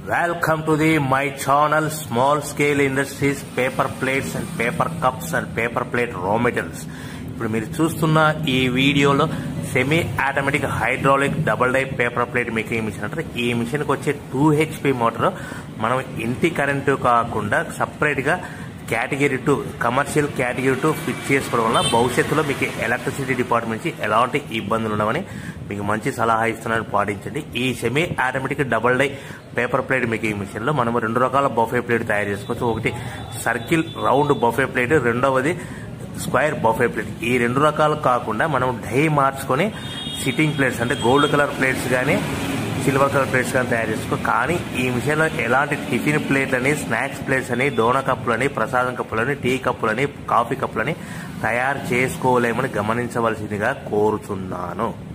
welcome to the my channel small scale industries paper plates and paper cups and paper plate raw materials ఇప్పుడు మీరు చూస్తున్న ఈ వీడియోలో semi automatic hydraulic double die paper plate making machine అంటారు ఈ మిషన్కి వచ్చే టూ హెచ్పి మోటార్ మనం ఇంటి కరెంటు కాకుండా సపరేట్గా category two commercial category two fit చేసుకోవడం వల్ల భవిష్యత్తులో మీకు ఎలక్ట్రిసిటీ డిపార్ట్మెంట్ నుంచి ఎలాంటి ఇబ్బందులు ఉండవని మీకు మంచి సలహా ఇస్తున్నాను పాటించండి ఈ semi automatic double die paper plate making machine లో మనం రెండు రకాల బఫే ప్లేట్ తయారు చేసుకోవచ్చు ఒకటి సర్కిల్ రౌండ్ బఫే ప్లేట్ రెండవది స్క్వేర్ బఫే ప్లేట్ ఈ రెండు రకాలు కాకుండా మనం డై మార్చుకొని సిట్టింగ్ ప్లేట్స్ అంటే గోల్డ్ కలర్ ప్లేట్స్ కానీ సిల్వర్ కలర్ ప్లేట్స్ కానీ తయారు చేసుకో కానీ ఈ విషయంలో ఎలాంటి టిఫిన్ ప్లేట్ అని స్నాక్స్ ప్లేట్స్ అని డోన కప్పులని ప్రసాదం కప్పులని టీ కప్పులని కాఫీ కప్పులని తయారు చేసుకోలేమని గమనించవలసిందిగా కోరుచున్నాను